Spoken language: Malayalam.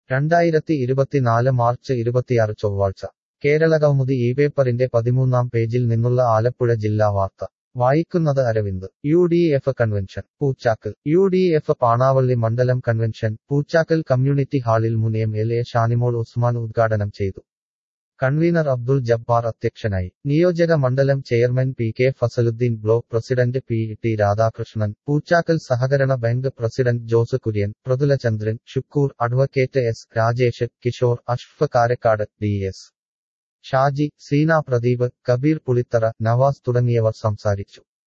രണ്ടായിരത്തി ഇരുപത്തിനാല് മാർച്ച് ഇരുപത്തിയാറ് ചൊവ്വാഴ്ച കേരള കൗമുദി ഈ പേപ്പറിന്റെ പതിമൂന്നാം പേജിൽ നിന്നുള്ള ആലപ്പുഴ ജില്ലാ വാർത്ത വായിക്കുന്നത് Aravind U D F convention Poochakkal U D F Panavally മണ്ഡലം കൺവെൻഷൻ പൂച്ചാക്കൽ കമ്മ്യൂണിറ്റി ഹാളിൽ മുൻ M L A Shanimol Usman ഉദ്ഘാടനം ചെയ്തു കൺവീനർ അബ്ദുൾ ജബ്ബാർ അധ്യക്ഷനായി നിയോജക മണ്ഡലം chairman P K Fazaluddin block president P T Radhakrishnan Poochakkal സഹകരണ bank president Jose Kurian Prathulachandran Shukkur advocate S Rajesh Kishore Ashraf Karakkad D S Shaji Seena Pradeep Kabeer Pulithara Navas തുടങ്ങിയവർ സംസാരിച്ചു